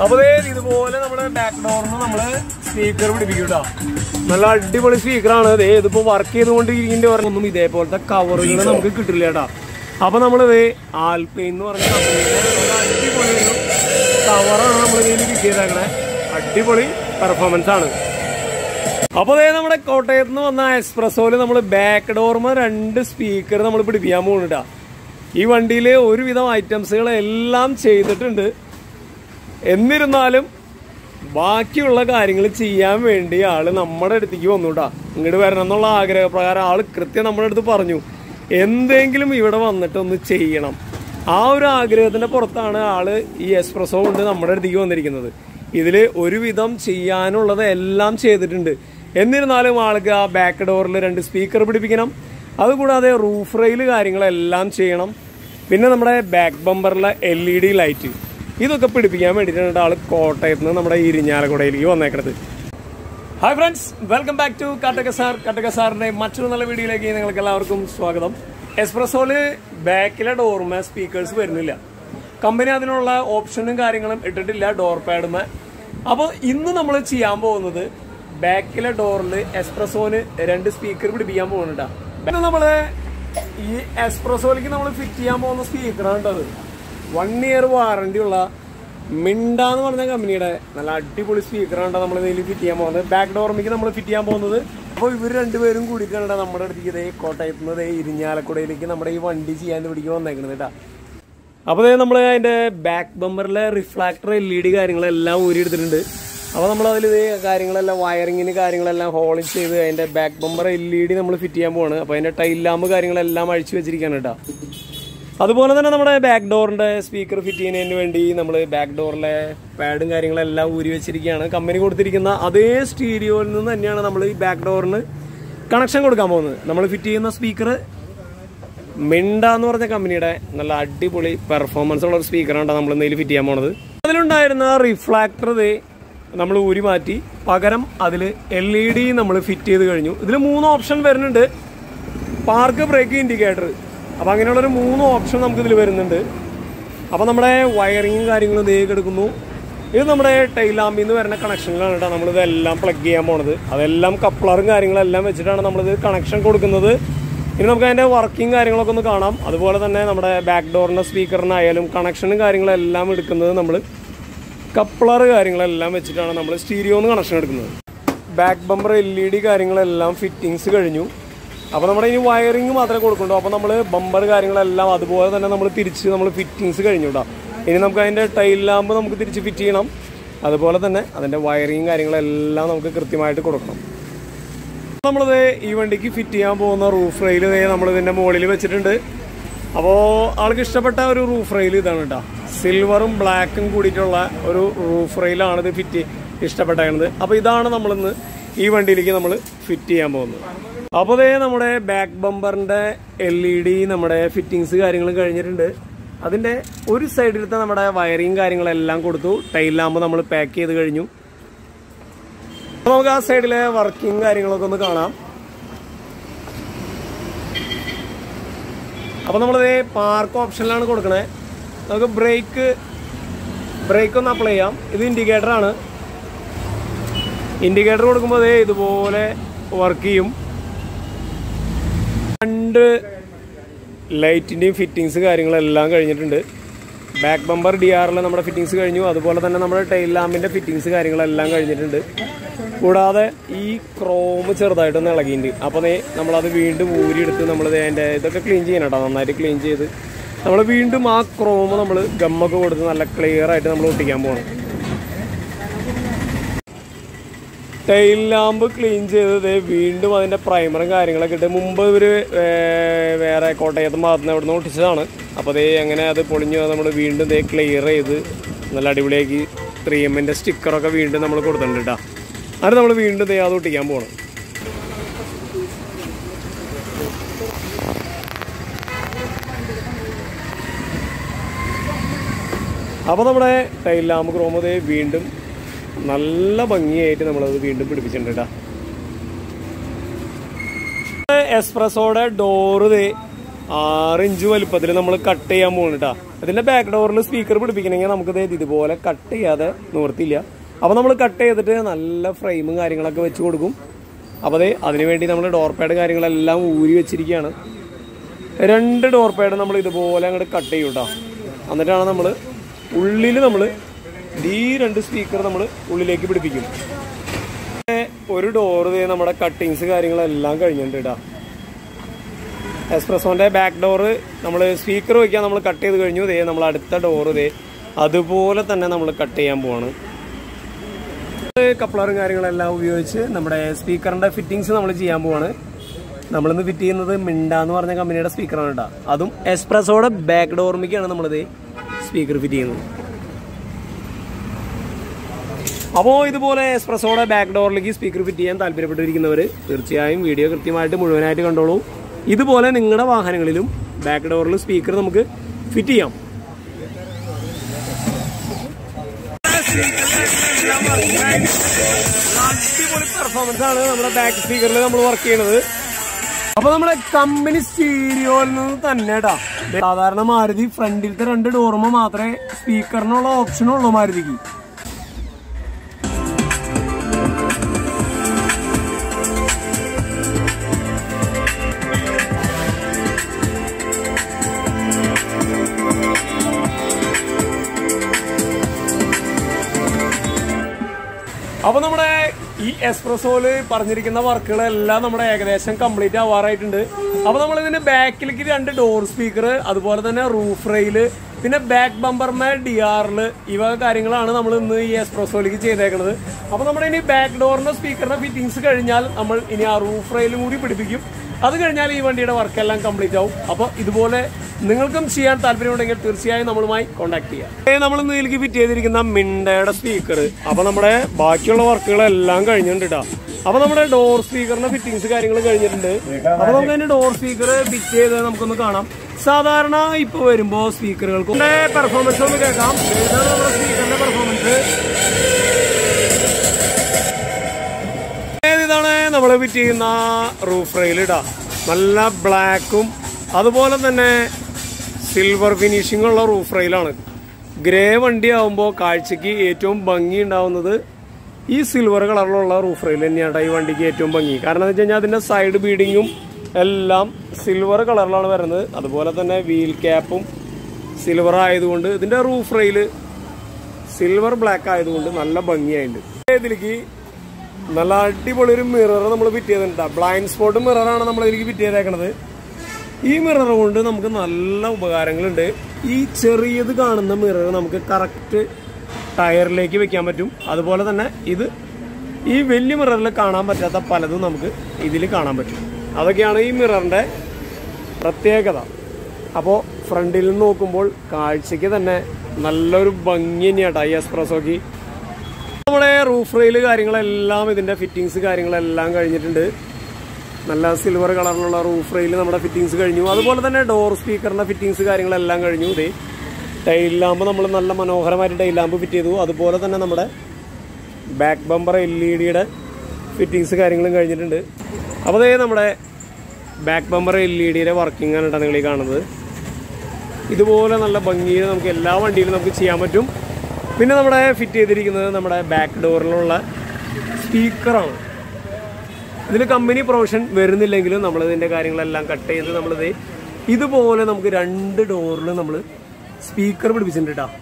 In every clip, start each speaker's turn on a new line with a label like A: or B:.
A: അപ്പൊ ദേ ഇതുപോലെ നമ്മുടെ ബാക്ക് ഡോറിന് നമ്മള് സ്പീക്കർ പിടിപ്പിക്കും കേട്ടോ നല്ല അടിപൊളി സ്പീക്കറാണ് ദേ ഇതിപ്പോ വർക്ക് ചെയ്തുകൊണ്ടിരിക്കുന്നതിന്റെ ഒരെണ്ണം ഇതേപോലത്തെ കവറുകൾ നമുക്ക് കിട്ടില്ല കേട്ടോ അപ്പൊ നമ്മള് ദേ ആൽപൈൻ എന്ന് പറഞ്ഞ കമ്പനിയുടെ നല്ല അടിപൊളി ഒരു കവറാണ് നമ്മൾ ഇതിൽ കിട്ടിയതേക്കണേ അടിപൊളി പെർഫോമൻസ് ആണ് അപ്പൊ ദേ നമ്മുടെ കോട്ടയത്ത് നിന്ന് വന്ന എക്സ്പ്രസോയില് നമ്മൾ ബാക്ക് ഡോർമ രണ്ട് സ്പീക്കർ നമ്മൾ പിടിപ്പിക്കാൻ പോകുന്നുണ്ടാ ഈ വണ്ടിയിൽ ഒരുവിധം ഐറ്റംസുകൾ എല്ലാം ചെയ്തിട്ടുണ്ട് എന്നിരുന്നാലും ബാക്കിയുള്ള കാര്യങ്ങൾ ചെയ്യാൻ വേണ്ടി ആള് നമ്മുടെ അടുത്തേക്ക് വന്നുട്ടാ ഇങ്ങോട്ട് വരണം എന്നുള്ള ആഗ്രഹപ്രകാരം ആള് കൃത്യം നമ്മുടെ അടുത്ത് പറഞ്ഞു എന്തെങ്കിലും ഇവിടെ വന്നിട്ട് ഒന്ന് ചെയ്യണം ആ ഒരു ആഗ്രഹത്തിന്റെ പുറത്താണ് ആള് ഈ എക്സ്പ്രസോ കൊണ്ട് നമ്മുടെ അടുത്തേക്ക് വന്നിരിക്കുന്നത് ഇതിൽ ഒരുവിധം ചെയ്യാനുള്ളത് എല്ലാം ചെയ്തിട്ടുണ്ട് എന്നിരുന്നാലും ആൾക്ക് ആ ബാക്ക് ഡോറിൽ രണ്ട് സ്പീക്കർ പിടിപ്പിക്കണം അതുകൂടാതെ റൂഫ് റെയിൽ കാര്യങ്ങളെല്ലാം ചെയ്യണം പിന്നെ നമ്മുടെ ബാക്ക് ബമ്പറിലെ എൽ ഇ ഡി ലൈറ്റ് ഇതൊക്കെ പിടിപ്പിക്കാൻ വേണ്ടിയിട്ടാണ് ആള് കോട്ടയത്ത് നിന്ന് നമ്മുടെ ഇരിഞ്ഞാലക്കുടയിലേക്ക് വന്നേക്കുന്നത് hi friends welcome back to കട്ടക സാർ കട്ടക സാറിന്റെ മറ്റൊരു നല്ല വീഡിയോയിലേക്ക് നിങ്ങൾക്ക് എല്ലാവർക്കും സ്വാഗതം എക്സ്പ്രസോല് ബാക്കിലെ ഡോർമേ സ്പീക്കേഴ്സ് വരുന്നില്ല കമ്പനി അതിനുള്ള ഓപ്ഷനും കാര്യങ്ങളും ഇട്ടിട്ടില്ല ഡോർ പാഡുമേ അപ്പോൾ ഇന്ന് നമ്മൾ ചെയ്യാൻ പോകുന്നത് ബാക്കിലെ ഡോറിൽ എക്സ്പ്രസോന് രണ്ട് സ്പീക്കർ പിടിപ്പിക്കാൻ പോകുന്നുണ്ടാ പിന്നെ നമ്മള് ഈ എക്സ്പ്രസോയിലേക്ക് നമ്മൾ ഫിറ്റ് ചെയ്യാൻ പോകുന്ന സ്പീക്കറാണ് കേട്ടത് വൺ ഇയർ വാറണ്ടി ഉള്ള മിണ്ട എന്ന് പറഞ്ഞ കമ്പനിയുടെ നല്ല അടിപൊളി സ്പീക്കറാണ് നമ്മൾ ഇതിൽ ഫിറ്റ് ചെയ്യാൻ പോകുന്നത് ബാക്ക് ഡോർമിക്ക് നമ്മൾ ഫിറ്റ് ചെയ്യാൻ പോകുന്നത് അപ്പോൾ ഇവർ രണ്ടുപേരും കൂടിയിട്ടാണ് നമ്മുടെ അടുത്തേക്ക് ഇതേ കോട്ടയത്ത് നിന്ന് ദേ ഇരിഞ്ഞാലക്കുടയിലേക്ക് നമ്മുടെ ഈ വണ്ടി ചെയ്യാൻ പിടിക്കാൻ വന്നേക്കുന്നത് കേട്ടോ അപ്പോൾ നമ്മൾ അതിൻ്റെ ബാക്ക് ബമ്പറിലെ റിഫ്ലാക്ടർ എൽ ഇ ഡി കാര്യങ്ങളെല്ലാം ഊരിയെടുത്തിട്ടുണ്ട് അപ്പോൾ നമ്മൾ അതിൽ ഇത് കാര്യങ്ങളെല്ലാം വയറിങ്ങിന് കാര്യങ്ങളെല്ലാം ഹോളിൽ ചെയ്ത് അതിൻ്റെ back bumper L E D നമ്മൾ ഫിറ്റ് ചെയ്യാൻ പോവാണ് അപ്പോൾ അതിൻ്റെ ടൈൽ ലാമ്പ് കാര്യങ്ങളെല്ലാം അഴിച്ചു വെച്ചിരിക്കുകയാണ് കേട്ടോ അതുപോലെ തന്നെ നമ്മുടെ ബാക്ക് ഡോറിന്റെ സ്പീക്കർ ഫിറ്റ് ചെയ്യുന്നതിന് വേണ്ടി നമ്മൾ ബാക്ക് ഡോറിലെ പാഡും കാര്യങ്ങളെല്ലാം ഊരി വെച്ചിരിക്കുകയാണ് കമ്പനി കൊടുത്തിരിക്കുന്ന അതേ സ്റ്റീരിയോയിൽ നിന്ന് തന്നെയാണ് നമ്മൾ ഈ ബാക്ക് ഡോറിന് കണക്ഷൻ കൊടുക്കാൻ പോകുന്നത് നമ്മൾ ഫിറ്റ് ചെയ്യുന്ന സ്പീക്കർ മിണ്ട എന്ന് പറഞ്ഞ കമ്പനിയുടെ നല്ല അടിപൊളി പെർഫോമൻസ് ഉള്ള ഒരു സ്പീക്കറാണ് നമ്മൾ എന്തെങ്കിലും ഫിറ്റ് ചെയ്യാൻ പോണത് അതിലുണ്ടായിരുന്ന റിഫ്ലാക്ടർ നമ്മൾ ഊരി മാറ്റി പകരം അതിൽ എൽ ഇ ഡി നമ്മൾ ഫിറ്റ് ചെയ്ത് കഴിഞ്ഞു ഇതിൽ മൂന്ന് ഓപ്ഷൻ വരുന്നുണ്ട് പാർക്ക് ബ്രേക്ക് ഇൻഡിക്കേറ്റർ അപ്പോൾ അങ്ങനെയുള്ളൊരു മൂന്ന് ഓപ്ഷൻ നമുക്ക് ഇതിൽ വരുന്നുണ്ട് അപ്പോൾ നമ്മുടെ വയറിങ്ങും കാര്യങ്ങളും ഇതേ എടുക്കുന്നു ഇത് നമ്മുടെ ടൈലാമ്പിൽ നിന്ന് വരുന്ന കണക്ഷനിലാണ് കേട്ടോ നമ്മളിതെല്ലാം പ്ലഗ് ചെയ്യാൻ പോണത് അതെല്ലാം കപ്ലറും കാര്യങ്ങളെല്ലാം വെച്ചിട്ടാണ് നമ്മളിത് കണക്ഷൻ കൊടുക്കുന്നത് ഇനി നമുക്ക് അതിൻ്റെ വർക്കിംഗ് കാര്യങ്ങളൊക്കെ ഒന്ന് കാണാം അതുപോലെ തന്നെ നമ്മുടെ ബാക്ക് ഡോറിൻ്റെ സ്പീക്കറിനായാലും കണക്ഷനും കാര്യങ്ങളെല്ലാം എടുക്കുന്നത് നമ്മൾ കപ്ലർ കാര്യങ്ങളെല്ലാം വെച്ചിട്ടാണ് നമ്മൾ സ്റ്റീരിയോന്ന് കണക്ഷൻ എടുക്കുന്നത് back bumper L E D കാര്യങ്ങളെല്ലാം ഫിറ്റിങ്സ് കഴിഞ്ഞു അപ്പോൾ നമ്മുടെ ഇനി വയറിങ് മാത്രമേ കൊടുക്കുന്നുള്ളൂ അപ്പോൾ നമ്മൾ ബമ്പർ കാര്യങ്ങളെല്ലാം അതുപോലെ തന്നെ നമ്മൾ തിരിച്ച് നമ്മൾ ഫിറ്റിങ്സ് കഴിഞ്ഞു കേട്ടോ ഇനി നമുക്ക് അതിൻ്റെ ടൈൽ ലാമ്പ് നമുക്ക് തിരിച്ച് ഫിറ്റ് ചെയ്യണം അതുപോലെ തന്നെ അതിൻ്റെ വയറിങ് കാര്യങ്ങളെല്ലാം നമുക്ക് കൃത്യമായിട്ട് കൊടുക്കണം നമ്മളിത് ഈ വണ്ടിക്ക് ഫിറ്റ് ചെയ്യാൻ പോകുന്ന റൂഫ് റെയിൽ നമ്മൾ ഇതിൻ്റെ മുകളിൽ വെച്ചിട്ടുണ്ട് അപ്പോൾ ആൾക്ക് ഇഷ്ടപ്പെട്ട ഒരു റൂഫ് റെയിൽ ഇതാണ് കേട്ടോ സിൽവറും ബ്ലാക്കും കൂടിയിട്ടുള്ള ഒരു റൂഫ് റെയിലാണ് ഇത് ഫിറ്റ് ഇഷ്ടപ്പെട്ടേക്കുന്നത് അപ്പോൾ ഇതാണ് നമ്മളിന്ന് ഈ വണ്ടിയിലേക്ക് നമ്മൾ ഫിറ്റ് ചെയ്യാൻ പോകുന്നത് അപ്പോൾ ഇതേ നമ്മുടെ ബാക്ക് ബമ്പറിൻ്റെ എൽ ഇ ഡി നമ്മുടെ ഫിറ്റിങ്സ് കാര്യങ്ങളും കഴിഞ്ഞിട്ടുണ്ട് അതിൻ്റെ ഒരു സൈഡിലത്തെ നമ്മുടെ വയറിങ് കാര്യങ്ങളെല്ലാം കൊടുത്തു ടൈൽ ലാമ്പ് നമ്മൾ പാക്ക് ചെയ്ത് കഴിഞ്ഞു അപ്പോൾ നമുക്ക് ആ സൈഡിലെ വർക്കിംഗ് കാര്യങ്ങളൊക്കെ ഒന്ന് കാണാം അപ്പോൾ നമ്മളിത് പാർക്ക് ഓപ്ഷനിലാണ് കൊടുക്കണേ നമുക്ക് ബ്രേക്ക് ബ്രേക്ക് ഒന്ന് അപ്ലൈ ചെയ്യാം ഇത് ഇൻഡിക്കേറ്റർ ആണ് ഇൻഡിക്കേറ്റർ കൊടുക്കുമ്പോൾ അതേ ഇതുപോലെ വർക്ക് ചെയ്യും രണ്ട് ലൈറ്റിൻ്റെയും ഫിറ്റിങ്സ് കാര്യങ്ങളെല്ലാം കഴിഞ്ഞിട്ടുണ്ട് ബാക്ക് ബമ്പർ ഡി ആറിൽ നമ്മുടെ ഫിറ്റിങ്സ് കഴിഞ്ഞു അതുപോലെ തന്നെ നമ്മുടെ ടൈൽ ലാമ്പിൻ്റെ ഫിറ്റിങ്സ് കാര്യങ്ങളെല്ലാം കഴിഞ്ഞിട്ടുണ്ട് കൂടാതെ ഈ ക്രോമ് ചെറുതായിട്ടൊന്ന് ഇളകിയിട്ടുണ്ട് അപ്പോൾ ദേ നമ്മളത് വീണ്ടും ഊരിയെടുത്ത് നമ്മൾ അതിൻ്റെ ഇതൊക്കെ ക്ലീൻ ചെയ്യണം കേട്ടോ നന്നായിട്ട് ക്ലീൻ ചെയ്ത് നമ്മൾ വീണ്ടും ആ ക്രോമ് നമ്മൾ ഗമ്മൊക്കെ കൊടുത്ത് നല്ല ക്ലിയർ ആയിട്ട് നമ്മൾ ഒട്ടിക്കാൻ പോകണം ടൈൽ ലാമ്പ് ക്ലീൻ ചെയ്തത് വീണ്ടും അതിൻ്റെ പ്രൈമറും കാര്യങ്ങളൊക്കെ ഇട്ട് മുമ്പ് ഇവർ വേറെ കോട്ടയത്ത് ഭാഗത്തുനിന്ന് അവിടെ നിന്ന് ഒട്ടിച്ചതാണ് അപ്പോൾ അതേ അങ്ങനെ അത് പൊളിഞ്ഞു നമ്മൾ വീണ്ടും ഇതേ ക്ലിയർ ചെയ്ത് നല്ല അടിപൊളിയാക്കി ത്രീ എമ്മിൻ്റെ സ്റ്റിക്കറൊക്കെ വീണ്ടും നമ്മൾ കൊടുത്തിട്ടുണ്ട് കേട്ടോ അത് നമ്മൾ വീണ്ടും ദേ അത് ഒട്ടിക്കാൻ പോകണം അപ്പോൾ നമ്മുടെ ടൈൽ ലാമ്പ് ക്രോമ് ദേ വീണ്ടും നല്ല ഭംഗിയായിട്ട് നമ്മളത് വീണ്ടും പിടിപ്പിച്ചിട്ടുണ്ട് കേട്ടോ എക്സ്പ്രസോടെ ഡോറ് ദേ ആറ് ഇഞ്ച് വലുപ്പത്തിൽ നമ്മൾ കട്ട് ചെയ്യാൻ പോകുന്നു കേട്ടോ ഇതിന്റെ ബാക്ക് ഡോറിൽ സ്പീക്കർ പിടിപ്പിക്കണമെങ്കിൽ നമുക്ക് ദേ ഇതുപോലെ കട്ട് ചെയ്യാതെ നിവർത്തില്ല അപ്പോൾ നമ്മൾ കട്ട് ചെയ്തിട്ട് നല്ല ഫ്രെയിമും കാര്യങ്ങളൊക്കെ വെച്ച് കൊടുക്കും അപ്പോൾ അതെ അതിനുവേണ്ടി നമ്മൾ ഡോർ പാഡ് കാര്യങ്ങളെല്ലാം ഊരി വെച്ചിരിക്കുകയാണ് രണ്ട് ഡോർ പാഡ് നമ്മൾ ഇതുപോലെ അങ്ങോട്ട് കട്ട് ചെയ്യും കേട്ടോ എന്നിട്ടാണ് നമ്മൾ ഉള്ളിൽ നമ്മൾ ഈ രണ്ട് സ്പീക്കർ നമ്മൾ ഉള്ളിലേക്ക് പിടിപ്പിക്കും ഒരു ഡോർ നമ്മുടെ കട്ടിങ്സ് കാര്യങ്ങളെല്ലാം കഴിഞ്ഞിട്ടുണ്ട് കേട്ടോ എക്സ്പ്രസോന്റെ ബാക്ക് ഡോറ് നമ്മൾ സ്പീക്കർ വയ്ക്കാൻ നമ്മൾ കട്ട് ചെയ്ത് കഴിഞ്ഞു ദേ നമ്മൾ അടുത്ത ഡോറ് ദേ അതുപോലെ തന്നെ നമ്മൾ കട്ട് ചെയ്യാൻ പോവാണ് കപ്ലറും കാര്യങ്ങളെല്ലാം ഉപയോഗിച്ച് നമ്മുടെ സ്പീക്കറിന്റെ ഫിറ്റിങ്സ് നമ്മൾ ചെയ്യാൻ പോവാണ് നമ്മളിന്ന് ഫിറ്റ് ചെയ്യുന്നത് മിണ്ട എന്ന് പറഞ്ഞ കമ്പനിയുടെ സ്പീക്കറാണ് കേട്ടോ അതും എക്സ്പ്രസോടെ ബാക്ക് ഡോർമിക്കാണ് നമ്മളിത് സ്പീക്കർ ഫിറ്റ് ചെയ്യുന്നത് അപ്പോൾ ഇതുപോലെ എക്സ്പ്രസോടെ ബാക്ക് ഡോറിലേക്ക് സ്പീക്കർ ഫിറ്റ് ചെയ്യാൻ താല്പര്യപ്പെട്ടിരിക്കുന്നവർ തീർച്ചയായും വീഡിയോ കൃത്യമായിട്ട് മുഴുവനായിട്ട് കണ്ടോളൂ ഇതുപോലെ നിങ്ങളുടെ വാഹനങ്ങളിലും ബാക്ക് ഡോറിൽ സ്പീക്കർ നമുക്ക് ഫിറ്റ് ചെയ്യാം അടിപൊളി പെർഫോമൻസ് ആണ് നമ്മുടെ ബാക്ക് സ്പീക്കറിൽ നമ്മൾ വർക്ക് ചെയ്യണത് അപ്പൊ നമ്മുടെ കമ്പനി സ്റ്റീരിയോയിൽ നിന്ന് തന്നെ കേട്ടാ സാധാരണ മാരുതി ഫ്രണ്ടിലത്തെ രണ്ട് ഡോറുമ്പോ മാത്രമേ സ്പീക്കറിനുള്ള ഓപ്ഷൻ ഉള്ളൂ മാരുതിക്ക് അപ്പൊ നമ്മുടെ ഈ എക്സ്പ്രസോയില് പറഞ്ഞിരിക്കുന്ന വർക്കുകളെല്ലാം നമ്മുടെ ഏകദേശം കംപ്ലീറ്റ് ആവാറായിട്ടുണ്ട് അപ്പൊ നമ്മൾ ഇതിന്റെ ബാക്കിലേക്ക് രണ്ട് ഡോർ സ്പീക്കർ അതുപോലെ തന്നെ റൂഫ് റെയില് പിന്നെ ബാക്ക് ബമ്പർമേ ഡി ആറില് ഇവ കാര്യങ്ങളാണ് നമ്മൾ ഇന്ന് ഈ എക്സ്പ്രസോയിലേക്ക് ചെയ്തേക്കുന്നത് അപ്പൊ നമ്മുടെ ഇനി ബാക്ക് ഡോറിന്റെ സ്പീക്കറിന്റെ ഫിറ്റിങ്സ് കഴിഞ്ഞാൽ നമ്മൾ ഇനി ആ റൂഫ് റെയിലും കൂടി പിടിപ്പിക്കും അത് കഴിഞ്ഞാൽ ഈ വണ്ടിയുടെ വർക്കെല്ലാം കംപ്ലീറ്റ് ആവും അപ്പോൾ ഇതുപോലെ നിങ്ങൾക്കും ചെയ്യാൻ താല്പര്യമുണ്ടെങ്കിൽ തീർച്ചയായും നമ്മളുമായി കോൺടാക്ട് ചെയ്യാം നമ്മൾ ഇന്ന് ഇതിലേക്ക് ഫിറ്റ് ചെയ്തിരിക്കുന്ന മിണ്ടയുടെ സ്പീക്കർ അപ്പോൾ നമ്മുടെ ബാക്കിയുള്ള വർക്കുകളെല്ലാം കഴിഞ്ഞിട്ടുണ്ട് കേട്ടോ അപ്പോൾ നമ്മുടെ ഡോർ സ്പീക്കറിന്റെ ഫിറ്റിങ്സ് കാര്യങ്ങൾ കഴിഞ്ഞിട്ടുണ്ട് അപ്പോൾ നമുക്ക് അതിന്റെ ഡോർ സ്പീക്കർ ഫിറ്റ് ചെയ്ത് നമുക്കൊന്ന് കാണാം സാധാരണ ഇപ്പൊ വരുമ്പോ സ്പീക്കറുകൾക്ക് പെർഫോമൻസ് ഒന്ന് കേൾക്കാം ഏതാണ് നമ്മുടെ സ്പീക്കറിന്റെ പെർഫോമൻസ് ഇതാണ് നമ്മൾ ഫിറ്റ് ചെയ്യുന്ന റൂഫ് റെയിൽ ഇടാ നല്ല ബ്ലാക്കും അതുപോലെ തന്നെ സിൽവർ ഫിനിഷിംഗ് ഉള്ള റൂഫ് റെയിലാണ് ഗ്രേ വണ്ടി ആവുമ്പോൾ കാഴ്ചക്ക് ഏറ്റവും ഭംഗി ഉണ്ടാവുന്നത് ഈ സിൽവർ കളറിലുള്ള റൂഫ് റെയിൽ തന്നെയാണ് ഈ വണ്ടിക്ക് ഏറ്റവും ഭംഗി കാരണം എന്ന് വെച്ച് കഴിഞ്ഞാൽ അതിൻ്റെ സൈഡ് ബീഡിങ്ങും എല്ലാം സിൽവർ കളറിലാണ് വരുന്നത് അതുപോലെ തന്നെ വീൽ ക്യാപ്പും സിൽവർ ആയതുകൊണ്ട് ഇതിൻ്റെ റൂഫ് റെയിൽ സിൽവർ ബ്ലാക്ക് ആയതുകൊണ്ട് നല്ല ഭംഗിയായിട്ടുണ്ട് ഇതിലേക്ക് നല്ല അടിപൊളി ഒരു മിറർ നമ്മൾ ഫിറ്റ് ചെയ്തിട്ടുണ്ട് ബ്ലൈൻഡ് സ്പോട്ട് മിററാണ് നമ്മൾ ഇതിലേക്ക് ഫിറ്റ് ചെയ്തേക്കണത് ഈ മിറർ കൊണ്ട് നമുക്ക് നല്ല ഉപകാരങ്ങളുണ്ട് ഈ ചെറിയത് കാണുന്ന മിറർ നമുക്ക് കറക്റ്റ് ടയറിലേക്ക് വെക്കാൻ പറ്റും അതുപോലെ തന്നെ ഇത് ഈ വലിയ മിററിൽ കാണാൻ പറ്റാത്ത പലതും നമുക്ക് ഇതിൽ കാണാൻ പറ്റും അതൊക്കെയാണ് ഈ മിററിന്റെ പ്രത്യേകത അപ്പോൾ ഫ്രണ്ടിൽ നിന്ന് നോക്കുമ്പോൾ കാഴ്ചയ്ക്ക് തന്നെ നല്ലൊരു ഭംഗി തന്നെയാട്ടോ ഈ എക്സ്പ്രസോക്ക് നമ്മുടെ റൂഫ് റെയിൽ കാര്യങ്ങളെല്ലാം ഇതിന്റെ ഫിറ്റിങ്സ് കാര്യങ്ങളെല്ലാം കഴിഞ്ഞിട്ടുണ്ട് നല്ല സിൽവർ കളറിലുള്ള റൂഫ് റെയിൽ നമ്മുടെ ഫിറ്റിങ്സ് കഴിഞ്ഞു അതുപോലെ തന്നെ ഡോർ സ്പീക്കറിന്റെ ഫിറ്റിങ്സ് കാര്യങ്ങളെല്ലാം കഴിഞ്ഞു ഇതേ ടൈൽ ലാമ്പ് നമ്മൾ നല്ല മനോഹരമായിട്ട് ടൈൽ ലാമ്പ് ഫിറ്റ് ചെയ്തു അതുപോലെ തന്നെ നമ്മുടെ ബാക്ക് ബമ്പർ എൽ ഇ ഡിയുടെ ഫിറ്റിങ്സ് കാര്യങ്ങളും കഴിഞ്ഞിട്ടുണ്ട് അപ്പോൾ അതേ നമ്മുടെ ബാക്ക് ബമ്പർ എൽ ഇ ഡിയുടെ വർക്കിംഗ് ആണ് കേട്ടോ നിങ്ങൾ ഈ കാണുന്നത് ഇതുപോലെ നല്ല ഭംഗിയിൽ നമുക്ക് എല്ലാ വണ്ടിയിലും നമുക്ക് ചെയ്യാൻ പറ്റും പിന്നെ നമ്മുടെ ഫിറ്റ് ചെയ്തിരിക്കുന്നത് നമ്മുടെ ബാക്ക് ഡോറിലുള്ള സ്പീക്കറാണ് ഇതിൽ കമ്പനി പ്രൊവിഷൻ വരുന്നില്ലെങ്കിലും നമ്മൾ ഇതിൻ്റെ കാര്യങ്ങളെല്ലാം കട്ട് ചെയ്ത് നമ്മളിത് ഇതുപോലെ നമുക്ക് രണ്ട് ഡോറിൽ നമ്മൾ സ്പീക്കർ പിടിപ്പിച്ചിട്ടുണ്ട് കേട്ടോ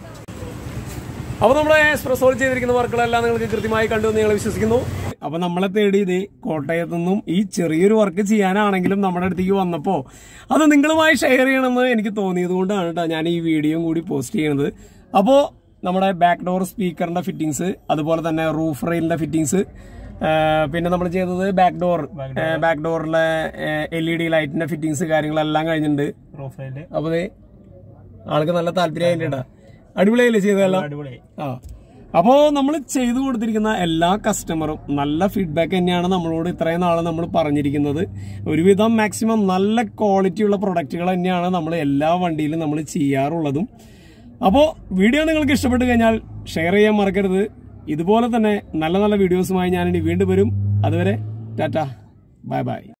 A: അപ്പോൾ നമ്മുടെ എക്സ്പ്രസോൾ ചെയ്തിരിക്കുന്ന വർക്കുകളെല്ലാം നിങ്ങൾക്ക് കൃത്യമായി കണ്ടു എന്ന് ഞങ്ങൾ വിശ്വസിക്കുന്നു അപ്പൊ നമ്മളെ തേടി ഇത് കോട്ടയത്തു നിന്നും ഈ ചെറിയൊരു വർക്ക് ചെയ്യാനാണെങ്കിലും നമ്മുടെ അടുത്തേക്ക് വന്നപ്പോൾ അത് നിങ്ങളുമായി ഷെയർ ചെയ്യണമെന്ന് എനിക്ക് തോന്നിയത് കൊണ്ടാണ് കേട്ടോ ഞാൻ ഈ വീഡിയോയും കൂടി പോസ്റ്റ് ചെയ്യുന്നത് അപ്പോൾ നമ്മുടെ ബാക്ക് ഡോർ സ്പീക്കറിന്റെ ഫിറ്റിങ്സ് അതുപോലെ തന്നെ റൂഫ് റെയിലിന്റെ ഫിറ്റിങ്സ് പിന്നെ നമ്മൾ ചെയ്തത് ബാക്ക് ഡോർ ബാക്ക് ഡോറിലെ എൽ ഇ ഡി ലൈറ്റിന്റെ ഫിറ്റിങ്സ് കാര്യങ്ങളെല്ലാം കഴിഞ്ഞിട്ടുണ്ട്
B: പ്രൊഫൈല്
A: അപ്പൊ ദേ ആൾക്ക് നല്ല താല്പര്യമായിട്ടാ അടിപൊളിയല്ലേ ചെയ്തതെല്ലാം
B: അടിപൊളി
A: ആ അപ്പോൾ നമ്മൾ ചെയ്തു കൊടുത്തിരിക്കുന്ന എല്ലാ കസ്റ്റമറും നല്ല ഫീഡ്ബാക്ക് തന്നെയാണ് നമ്മളോട് ഇത്രയും നാൾ നമ്മൾ പറഞ്ഞിരിക്കുന്നത് ഒരുവിധം മാക്സിമം നല്ല ക്വാളിറ്റിയുള്ള പ്രൊഡക്റ്റുകൾ തന്നെയാണ് നമ്മൾ എല്ലാ വണ്ടിയിലും നമ്മൾ ചെയ്യാറുള്ളതും അപ്പോൾ വീഡിയോ നിങ്ങൾക്ക് ഇഷ്ടപ്പെട്ട് കഴിഞ്ഞാൽ ഷെയർ ചെയ്യാൻ മറക്കരുത് ഇതുപോലെ തന്നെ നല്ല നല്ല വീഡിയോസുമായി ഞാനിനി വീണ്ടും വരും അതുവരെ ടാറ്റ ബൈ ബൈ